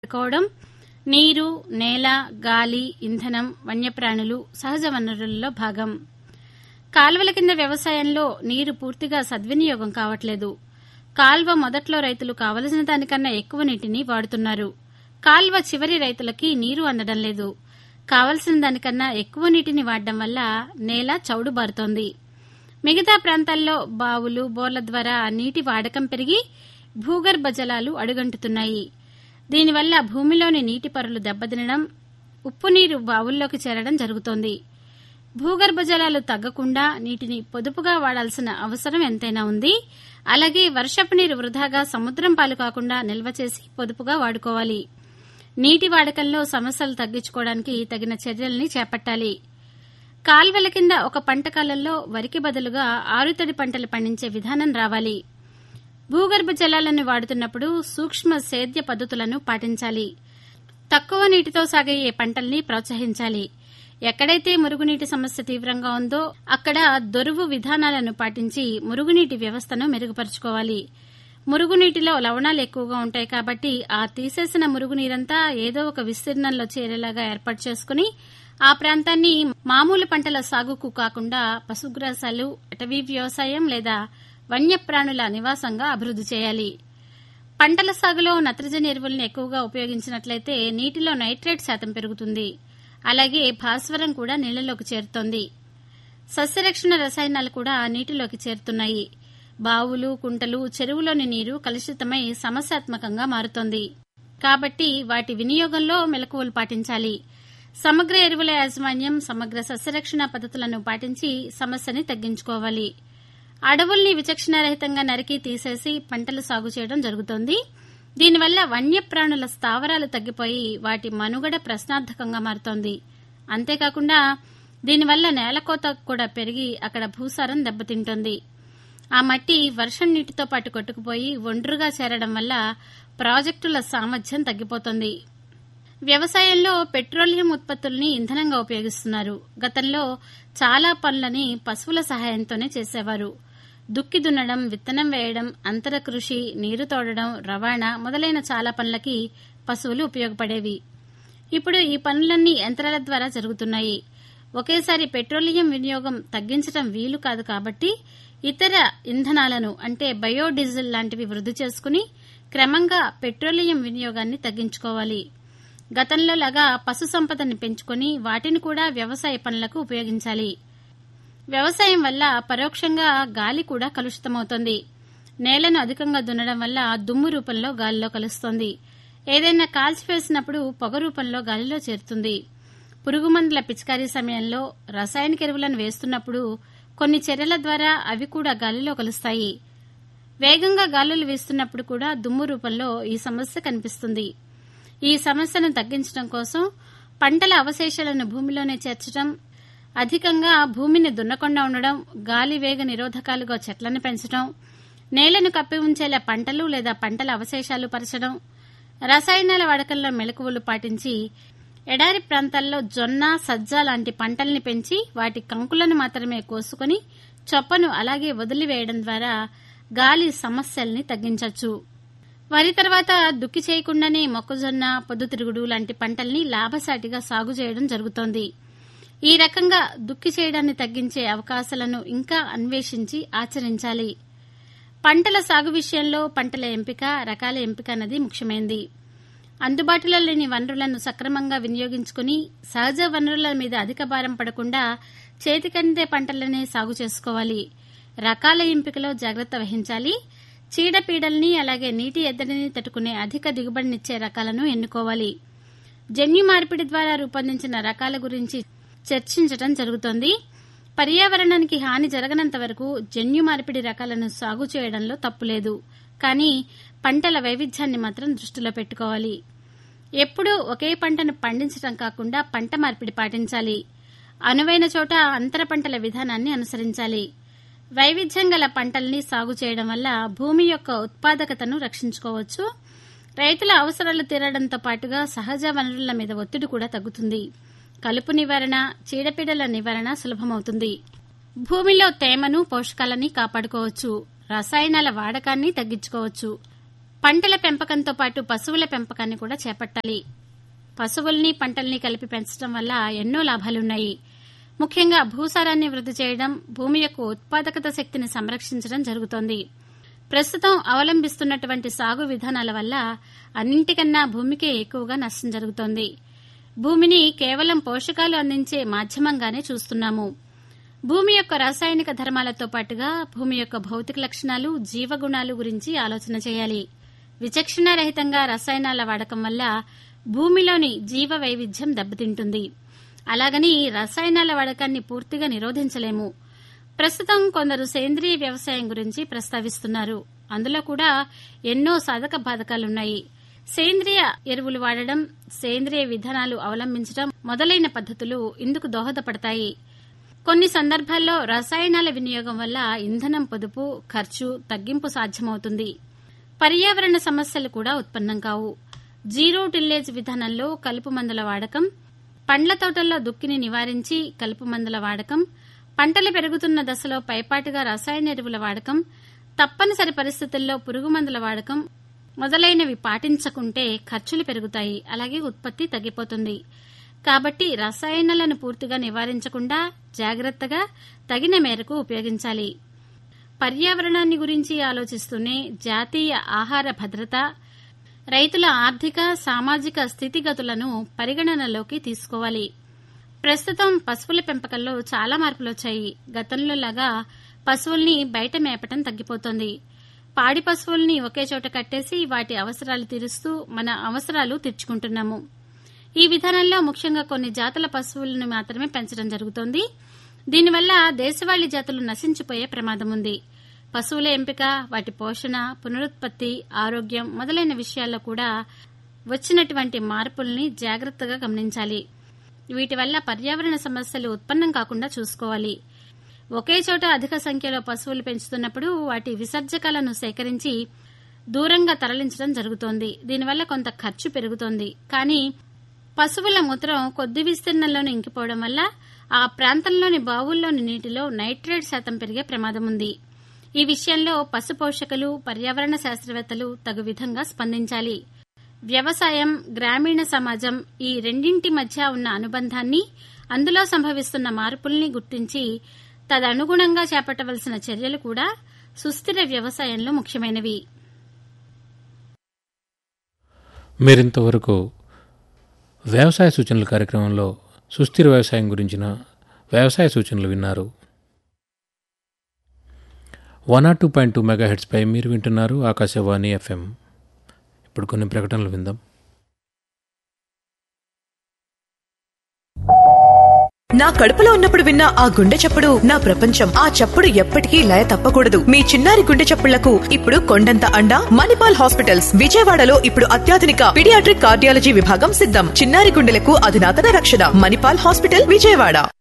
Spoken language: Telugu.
కాపాడుకోవడం నీరు నేల గాలి ఇంధనం వన్యప్రాణులు సహజ వనరులలో భాగం కాల్వల కింద వ్యవసాయంలో నీరు పూర్తిగా సద్వినియోగం కావట్లేదు కాల్వ మొదట్లో రైతులు కావలసిన దానికన్నా ఎక్కువ నీటిని వాడుతున్నారు కాల్వ చివరి రైతులకి నీరు అందడం లేదు కావలసిన దానికన్నా ఎక్కువ నీటిని వాడడం వల్ల నేల చౌడుబారుతోంది మిగతా ప్రాంతాల్లో బావులు బోర్ల ద్వారా నీటి వాడకం పెరిగి భూగర్భ జలాలు అడుగంటుతున్నాయి దీనివల్ల భూమిలోని నీటి పొరలు దెబ్బతినడం ఉప్పు నీరు బావుల్లోకి చేరడం జరుగుతోంది భూగర్భ జలాలు తగ్గకుండా నీటిని పొదుపుగా వాడాల్సిన అవసరం ఎంతైనా ఉంది అలాగే వర్షపు నీరు వృధాగా సముద్రం పాలు కాకుండా నిల్వ చేసి పొదుపుగా వాడుకోవాలి నీటి వాడకంలో సమస్యలు తగ్గించుకోవడానికి తగిన చర్యల్ని చేపట్టాలి కాల్వల కింద ఒక పంట కాలంలో వరికి బదులుగా ఆరుతడి పంటలు పండించే విధానం రావాలి భూగర్భ జలాలను వాడుతున్నప్పుడు సూక్ష్మ సేద్య పద్ధతులను పాటించాలి తక్కువ నీటితో సాగే పంటల్ని ప్రోత్సహించాలి ఎక్కడైతే మురుగునీటి సమస్య తీవ్రంగా ఉందో అక్కడ దొరువు విధానాలను పాటించి మురుగునీటి వ్యవస్థను మెరుగుపరుచుకోవాలి మురుగునీటిలో లవణాలు ఎక్కువగా ఉంటాయి కాబట్టి ఆ తీసేసిన మురుగునీరంతా ఏదో ఒక విస్తీర్ణంలో చేరేలాగా ఏర్పాటు చేసుకుని ఆ ప్రాంతాన్ని మామూలు పంటల సాగుకు కాకుండా పశుగ్రాసాలు అటవీ వ్యవసాయం లేదా వన్యప్రాణుల నివాసంగా అభివృద్ది చేయాలి పంటల సాగులో నత్రజని ఎరువులను ఎక్కువగా ఉపయోగించినట్లయితే నీటిలో నైట్రేట్ శాతం పెరుగుతుంది అలాగే భాస్వరం కూడా నీళ్లలోకి చేరుతోంది సస్యరక్షణ రసాయనాలు కూడా నీటిలోకి చేరుతున్నాయి బావులు కుంటలు చెరువులోని నీరు కలుషితమై సమస్యాత్మకంగా మారుతోంది కాబట్టి వాటి వినియోగంలో మెలకువలు పాటించాలి సమగ్ర ఎరువుల యాజమాన్యం సమగ్ర సస్యరక్షణ పద్ధతులను పాటించి సమస్యని తగ్గించుకోవాలి అడవుల్ని విచక్షణారహితంగా నరికి తీసేసి పంటలు సాగు చేయడం జరుగుతోంది దీనివల్ల వన్యప్రాణుల స్థావరాలు తగ్గిపోయి వాటి మనుగడ ప్రశ్నార్థకంగా మారుతోంది అంతేకాకుండా దీనివల్ల నేలకోత కూడా పెరిగి అక్కడ భూసారం దెబ్బతింటోంది ఆ మట్టి వర్షం నీటితో పాటు కొట్టుకుపోయి ఒండ్రుగా చేరడం వల్ల ప్రాజెక్టుల సామర్థ్యం తగ్గిపోతోంది వ్యవసాయంలో పెట్రోలియం ఉత్పత్తుల్ని ఇంధనంగా ఉపయోగిస్తున్నారు గతంలో చాలా పనులని పశువుల సహాయంతోనే చేసేవారు దుక్కి దున్నడం విత్తనం వేయడం అంతర కృషి నీరు తోడడం రవాణా మొదలైన చాలా పనులకి పశువులు ఉపయోగపడేవి ఇప్పుడు ఈ పనులన్నీ యంత్రాల ద్వారా జరుగుతున్నాయి ఒకేసారి పెట్రోలియం వినియోగం తగ్గించడం వీలు కాదు కాబట్టి ఇతర ఇంధనాలను అంటే బయోడీజిల్ లాంటివి వృద్ధి చేసుకుని క్రమంగా పెట్రోలియం వినియోగాన్ని తగ్గించుకోవాలి గతంలో లాగా పశు సంపదని పెంచుకొని వాటిని కూడా వ్యవసాయ పనులకు ఉపయోగించాలి వ్యవసాయం వల్ల పరోక్షంగా గాలి కూడా కలుషితమవుతోంది నేలను అధికంగా దున్నడం వల్ల దుమ్ము రూపంలో గాలిలో కలుస్తోంది ఏదైనా కాల్చివేసినప్పుడు పొగ రూపంలో గాలిలో చేరుతుంది పురుగుమందుల పిచికారీ సమయంలో రసాయనిక ఎరువులను వేస్తున్నప్పుడు కొన్ని చర్యల ద్వారా అవి కూడా గాలిలో కలుస్తాయి వేగంగా గాలులు వీస్తున్నప్పుడు కూడా దుమ్ము రూపంలో ఈ సమస్య కనిపిస్తుంది ఈ సమస్యను తగ్గించడం కోసం పంటల అవశేషాలను భూమిలోనే చేర్చడం అధికంగా భూమిని దున్నకుండా ఉండడం గాలి వేగ నిరోధకాలుగా చెట్లను పెంచడం నేలను కప్పి ఉంచేలా పంటలు లేదా పంటల అవశేషాలు పరచడం రసాయనాల వాడకంలో మెలకువలు పాటించి ఎడారి ప్రాంతాల్లో జొన్న సజ్జ లాంటి పంటల్ని పెంచి వాటి కంకులను మాత్రమే కోసుకుని చొప్పను అలాగే వదిలివేయడం ద్వారా గాలి సమస్యల్ని తగ్గించవచ్చు వరి తర్వాత దుక్కి చేయకుండానే మొక్కజొన్న పొద్దుతిరుగుడు లాంటి పంటల్ని లాభసాటిగా సాగు చేయడం జరుగుతోంది ఈ రకంగా దుక్కి చేయడాన్ని తగ్గించే అవకాశాలను ఇంకా అన్వేషించి ఆచరించాలి పంటల సాగు విషయంలో పంటల ఎంపిక రకాల ఎంపిక అన్నది ముఖ్యమైంది అందుబాటులో లేని వనరులను సక్రమంగా వినియోగించుకుని సహజ వనరుల మీద అధిక భారం పడకుండా చేతికందే పంటలనే సాగు చేసుకోవాలి రకాల ఎంపికలో జాగ్రత్త వహించాలి చీడపీడల్ని అలాగే నీటి ఎద్దడిని తట్టుకునే అధిక దిగుబడినిచ్చే రకాలను ఎన్నుకోవాలి జన్యు మార్పిడి ద్వారా రూపొందించిన రకాల గురించి చర్చించడం జరుగుతోంది పర్యావరణానికి హాని జరగనంత వరకు జన్యు మార్పిడి రకాలను సాగు చేయడంలో తప్పులేదు కానీ పంటల వైవిధ్యాన్ని మాత్రం దృష్టిలో పెట్టుకోవాలి ఎప్పుడూ ఒకే పంటను పండించడం కాకుండా పంట మార్పిడి పాటించాలి అనువైన చోట అంతర పంటల విధానాన్ని అనుసరించాలి వైవిధ్యం గల పంటల్ని సాగు చేయడం వల్ల భూమి యొక్క ఉత్పాదకతను రక్షించుకోవచ్చు రైతుల అవసరాలు తీరడంతో పాటుగా సహజ వనరుల మీద ఒత్తిడి కూడా తగ్గుతుంది కలుపు నివారణ చీడపీడల నివారణ సులభమవుతుంది భూమిలో తేమను పోషకాలని కాపాడుకోవచ్చు రసాయనాల వాడకాన్ని తగ్గించుకోవచ్చు పంటల పెంపకంతో పాటు పశువుల పెంపకాన్ని కూడా చేపట్టాలి పశువుల్ని పంటల్ని కలిపి పెంచడం వల్ల ఎన్నో లాభాలున్నాయి ముఖ్యంగా భూసారాన్ని వృద్ధి చేయడం భూమి యొక్క ఉత్పాదకత శక్తిని సంరక్షించడం జరుగుతోంది ప్రస్తుతం అవలంబిస్తున్నటువంటి సాగు విధానాల వల్ల అన్నింటికన్నా భూమికే ఎక్కువగా నష్టం జరుగుతోంది భూమిని కేవలం పోషకాలు అందించే మాధ్యమంగానే చూస్తున్నాము భూమి యొక్క రాసాయనిక ధర్మాలతో పాటుగా భూమి యొక్క భౌతిక లక్షణాలు జీవగుణాలు గురించి ఆలోచన చేయాలి విచక్షణారహితంగా రసాయనాల వాడకం వల్ల భూమిలోని జీవ వైవిధ్యం దెబ్బతింటుంది అలాగని రసాయనాల వాడకాన్ని పూర్తిగా నిరోధించలేము ప్రస్తుతం కొందరు సేంద్రీయ వ్యవసాయం గురించి ప్రస్తావిస్తున్నారు అందులో కూడా ఎన్నో సాధక బాధకాలున్నాయి సేంద్రియ ఎరువులు వాడడం సేంద్రియ విధానాలు అవలంబించడం మొదలైన పద్ధతులు ఇందుకు దోహదపడతాయి కొన్ని సందర్భాల్లో రసాయనాల వినియోగం వల్ల ఇంధనం పొదుపు ఖర్చు తగ్గింపు సాధ్యమవుతుంది పర్యావరణ సమస్యలు కూడా ఉత్పన్నం కావు జీరో టిల్లేజ్ విధానంలో కలుపు మందుల వాడకం పండ్ల తోటల్లో దుక్కిని నివారించి కలుపు మందుల వాడకం పంటలు పెరుగుతున్న దశలో పైపాటుగా రసాయన ఎరువుల వాడకం తప్పనిసరి పరిస్థితుల్లో పురుగు మందుల వాడకం మొదలైనవి పాటించకుంటే ఖర్చులు పెరుగుతాయి అలాగే ఉత్పత్తి తగ్గిపోతుంది కాబట్టి రసాయనాలను పూర్తిగా నివారించకుండా జాగ్రత్తగా తగిన మేరకు ఉపయోగించాలి పర్యావరణాన్ని గురించి ఆలోచిస్తూనే జాతీయ ఆహార భద్రత రైతుల ఆర్థిక సామాజిక స్థితిగతులను పరిగణనలోకి తీసుకోవాలి ప్రస్తుతం పశువుల పెంపకంలో చాలా మార్పులొచ్చాయి గతంలో లాగా పశువుల్ని బయట మేపటం తగ్గిపోతోంది పాడి పశువుల్ని ఒకే చోట కట్టేసి వాటి అవసరాలు తీరుస్తూ మన అవసరాలు తీర్చుకుంటున్నాము ఈ విధానంలో ముఖ్యంగా కొన్ని జాతుల పశువులను మాత్రమే పెంచడం జరుగుతోంది దీనివల్ల దేశవాళీ జాతులు నశించిపోయే ప్రమాదం ఉంది పశువుల ఎంపిక వాటి పోషణ పునరుత్పత్తి ఆరోగ్యం మొదలైన విషయాల్లో కూడా వచ్చినటువంటి మార్పుల్ని జాగ్రత్తగా గమనించాలి వీటి వల్ల పర్యావరణ సమస్యలు ఉత్పన్నం కాకుండా చూసుకోవాలి ఒకే చోట అధిక సంఖ్యలో పశువులు పెంచుతున్నప్పుడు వాటి విసర్జకాలను సేకరించి దూరంగా తరలించడం జరుగుతోంది దీనివల్ల కొంత ఖర్చు పెరుగుతోంది కానీ పశువుల మూత్రం కొద్ది విస్తీర్ణంలోనే ఇంకిపోవడం వల్ల ఆ ప్రాంతంలోని బావుల్లోని నీటిలో నైట్రేట్ శాతం పెరిగే ప్రమాదం ఉంది ఈ విషయంలో పశు పోషకులు పర్యావరణ శాస్త్రవేత్తలు తగు విధంగా స్పందించాలి వ్యవసాయం గ్రామీణ సమాజం ఈ రెండింటి మధ్య ఉన్న అనుబంధాన్ని అందులో సంభవిస్తున్న మార్పుల్ని గుర్తించి తదనుగుణంగా చేపట్టవలసిన చర్యలు కూడా సుస్థిర వ్యవసాయంలో ముఖ్యమైనవి మీరింతవరకు వ్యవసాయ సూచనల కార్యక్రమంలో సుస్థిర వ్యవసాయం గురించిన వ్యవసాయ సూచనలు విన్నారు one R two point two mega హెడ్స్పై మీరు వింటున్నారు ఆకాశవాణి ఎఫ్ఎం ఇప్పుడు కొన్ని ప్రకటనలు విందాం నా కడుపులో ఉన్నప్పుడు విన్న ఆ గుండె చప్పుడు నా ప్రపంచం ఆ చప్పుడు ఎప్పటికీ లయ తప్పకూడదు మీ చిన్నారి గుండె చప్పుళ్లకు ఇప్పుడు కొండంత అండ మణిపాల్ హాస్పిటల్స్ విజయవాడలో ఇప్పుడు అత్యాధునిక పిడియాట్రిక్ కార్డియాలజీ విభాగం సిద్ధం చిన్నారి గుండెలకు అధునాతన రక్షణ మణిపాల్ హాస్పిటల్ విజయవాడ